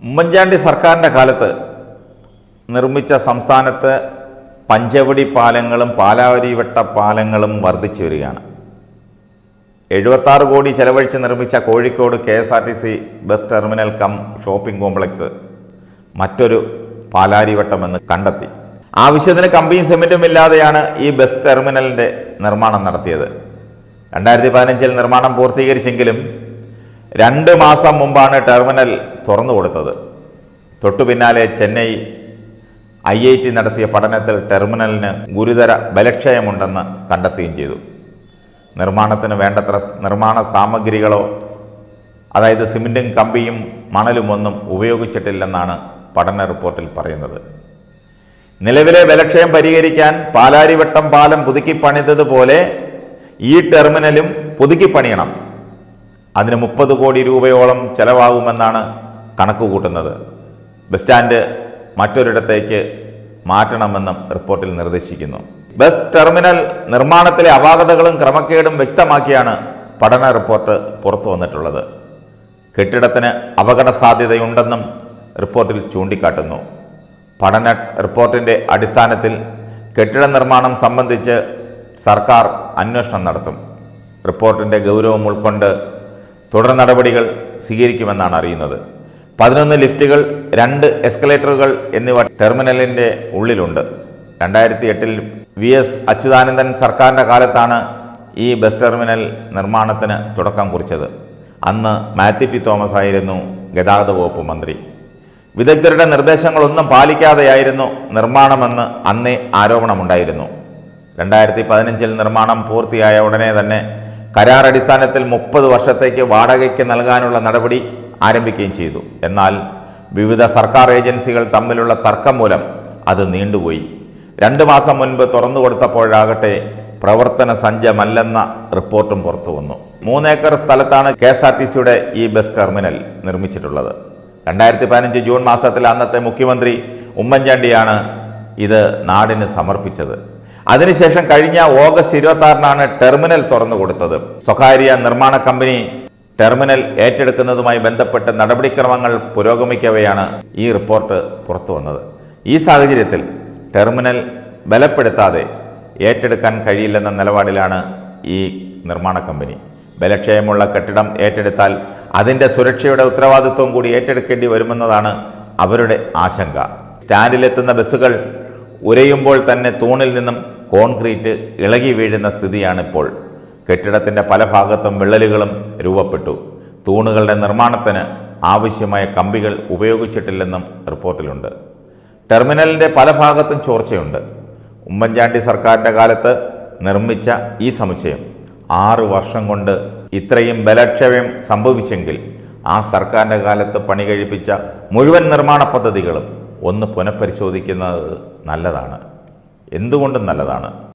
ഉമ്മൻചാണ്ടി സർക്കാരിൻ്റെ കാലത്ത് നിർമ്മിച്ച സംസ്ഥാനത്ത് പഞ്ചവടി പാലങ്ങളും പാലാവരിവട്ട പാലങ്ങളും വർദ്ധിച്ചു വരികയാണ് എഴുപത്താറ് കോടി ചെലവഴിച്ച് നിർമ്മിച്ച Kozhikode K S R T C bus terminal cum shopping complex മറ്റൊരു പാലാരിവട്ടമെന്ന് കണ്ടെത്തി ആവശ്യത്തിന് കമ്പിയും സിമെൻറ്റും ഇല്ലാതെയാണ് ഈ ബസ് ടെർമിനലിൻ്റെ നിർമ്മാണം നടത്തിയത് രണ്ടായിരത്തി പതിനഞ്ചിൽ നിർമ്മാണം പൂർത്തീകരിച്ചെങ്കിലും രണ്ട് മാസം മുമ്പാണ് ടെർമിനൽ തുറന്നു കൊടുത്തത് തൊട്ടു പിന്നാലെ ചെന്നൈ ഐ ഐ ടി നടത്തിയ പഠനത്തിൽ ടെർമിനലിന് ഗുരുതര ബലക്ഷയമുണ്ടെന്ന് കണ്ടെത്തുകയും ചെയ്തു നിർമ്മാണത്തിന് വേണ്ടത്ര സ് നിർമ്മാണ സാമഗ്രികളോ അതായത് സിമെൻറ്റും കമ്പിയും മണലും ഒന്നും ഉപയോഗിച്ചിട്ടില്ലെന്നാണ് പഠന റിപ്പോർട്ടിൽ പറയുന്നത് നിലവിലെ ബലക്ഷയം പരിഹരിക്കാൻ പാലാരിവട്ടം പാലം പുതുക്കി പണിതതുപോലെ ഈ ടെർമിനലും പുതുക്കി പണിയണം അതിന് മുപ്പത് കോടി രൂപയോളം ചെലവാകുമെന്നാണ് കണക്ക് കൂട്ടുന്നത് ബസ് സ്റ്റാൻഡ് മറ്റൊരിടത്തേക്ക് മാറ്റണമെന്നും റിപ്പോർട്ടിൽ നിർദ്ദേശിക്കുന്നു ബസ് ടെർമിനൽ നിർമ്മാണത്തിലെ അപാകതകളും ക്രമക്കേടും വ്യക്തമാക്കിയാണ് പഠന റിപ്പോർട്ട് പുറത്തു വന്നിട്ടുള്ളത് കെട്ടിടത്തിന് അപകട സാധ്യതയുണ്ടെന്നും റിപ്പോർട്ടിൽ ചൂണ്ടിക്കാട്ടുന്നു പഠന റിപ്പോർട്ടിൻ്റെ അടിസ്ഥാനത്തിൽ കെട്ടിട നിർമ്മാണം സംബന്ധിച്ച് സർക്കാർ അന്വേഷണം നടത്തും റിപ്പോർട്ടിൻ്റെ ഗൗരവം ഉൾക്കൊണ്ട് തുടർ നടപടികൾ സ്വീകരിക്കുമെന്നാണ് അറിയുന്നത് പതിനൊന്ന് ലിഫ്റ്റുകൾ രണ്ട് എസ്കലേറ്ററുകൾ എന്നിവ ടെർമിനലിൻ്റെ ഉള്ളിലുണ്ട് രണ്ടായിരത്തി എട്ടിൽ വി എസ് അച്യുതാനന്ദൻ സർക്കാരിൻ്റെ കാലത്താണ് ഈ ബസ് ടെർമിനൽ നിർമ്മാണത്തിന് തുടക്കം കുറിച്ചത് അന്ന് മാത്യു ടി തോമസ് ആയിരുന്നു ഗതാഗത വകുപ്പ് മന്ത്രി വിദഗ്ധരുടെ നിർദ്ദേശങ്ങളൊന്നും പാലിക്കാതെയായിരുന്നു നിർമ്മാണമെന്ന് അന്നേ ആരോപണമുണ്ടായിരുന്നു രണ്ടായിരത്തി പതിനഞ്ചിൽ നിർമ്മാണം പൂർത്തിയായ ഉടനെ തന്നെ കരാർ അടിസ്ഥാനത്തിൽ മുപ്പത് വർഷത്തേക്ക് വാടകയ്ക്ക് നൽകാനുള്ള നടപടി ആരംഭിക്കുകയും ചെയ്തു എന്നാൽ വിവിധ സർക്കാർ ഏജൻസികൾ തമ്മിലുള്ള തർക്കം മൂലം അത് നീണ്ടുപോയി രണ്ട് മാസം മുൻപ് തുറന്നു കൊടുത്തപ്പോഴാകട്ടെ പ്രവർത്തന സജ്ജമല്ലെന്ന റിപ്പോർട്ടും പുറത്തു വന്നു മൂന്നേക്കർ സ്ഥലത്താണ് കെ എസ് ആർ ടി സിയുടെ ഈ ബസ് ടെർമിനൽ നിർമ്മിച്ചിട്ടുള്ളത് രണ്ടായിരത്തി പതിനഞ്ച് ജൂൺ മാസത്തിൽ അന്നത്തെ മുഖ്യമന്ത്രി ഉമ്മൻചാണ്ടിയാണ് ഇത് നാടിന് സമർപ്പിച്ചത് അതിനുശേഷം കഴിഞ്ഞ ഓഗസ്റ്റ് ഇരുപത്തി ആറിനാണ് ടെർമിനൽ തുറന്നു കൊടുത്തത് സ്വകാര്യ നിർമ്മാണ കമ്പനി ടെർമിനൽ ഏറ്റെടുക്കുന്നതുമായി ബന്ധപ്പെട്ട് നടപടിക്രമങ്ങൾ പുരോഗമിക്കവെയാണ് ഈ റിപ്പോർട്ട് പുറത്തു വന്നത് ഈ സാഹചര്യത്തിൽ ടെർമിനൽ ബലപ്പെടുത്താതെ ഏറ്റെടുക്കാൻ കഴിയില്ലെന്ന നിലപാടിലാണ് ഈ നിർമ്മാണ കമ്പനി ബലക്ഷയമുള്ള കെട്ടിടം ഏറ്റെടുത്താൽ അതിൻ്റെ സുരക്ഷയുടെ ഉത്തരവാദിത്വം കൂടി ഏറ്റെടുക്കേണ്ടി വരുമെന്നതാണ് അവരുടെ ആശങ്ക സ്റ്റാൻഡിലെത്തുന്ന ബസ്സുകൾ ഉരയുമ്പോൾ തന്നെ തൂണിൽ നിന്നും കോൺക്രീറ്റ് ഇളകി വീഴുന്ന സ്ഥിതിയാണിപ്പോൾ കെട്ടിടത്തിൻ്റെ പല ഭാഗത്തും വിള്ളലുകളും രൂപപ്പെട്ടു തൂണുകളുടെ നിർമ്മാണത്തിന് ആവശ്യമായ കമ്പികൾ ഉപയോഗിച്ചിട്ടില്ലെന്നും റിപ്പോർട്ടിലുണ്ട് ടെർമിനലിൻ്റെ പല ഭാഗത്തും ചോർച്ചയുണ്ട് ഉമ്മൻചാണ്ടി സർക്കാരിൻ്റെ കാലത്ത് നിർമ്മിച്ച ഈ സമുച്ചയം ആറ് വർഷം കൊണ്ട് ഇത്രയും ബലക്ഷയം സംഭവിച്ചെങ്കിൽ ആ സർക്കാരിൻ്റെ കാലത്ത് പണി കഴിപ്പിച്ച മുഴുവൻ നിർമ്മാണ പദ്ധതികളും ഒന്ന് പുനഃപരിശോധിക്കുന്നത് നല്ലതാണ് എന്തുകൊണ്ടും നല്ലതാണ്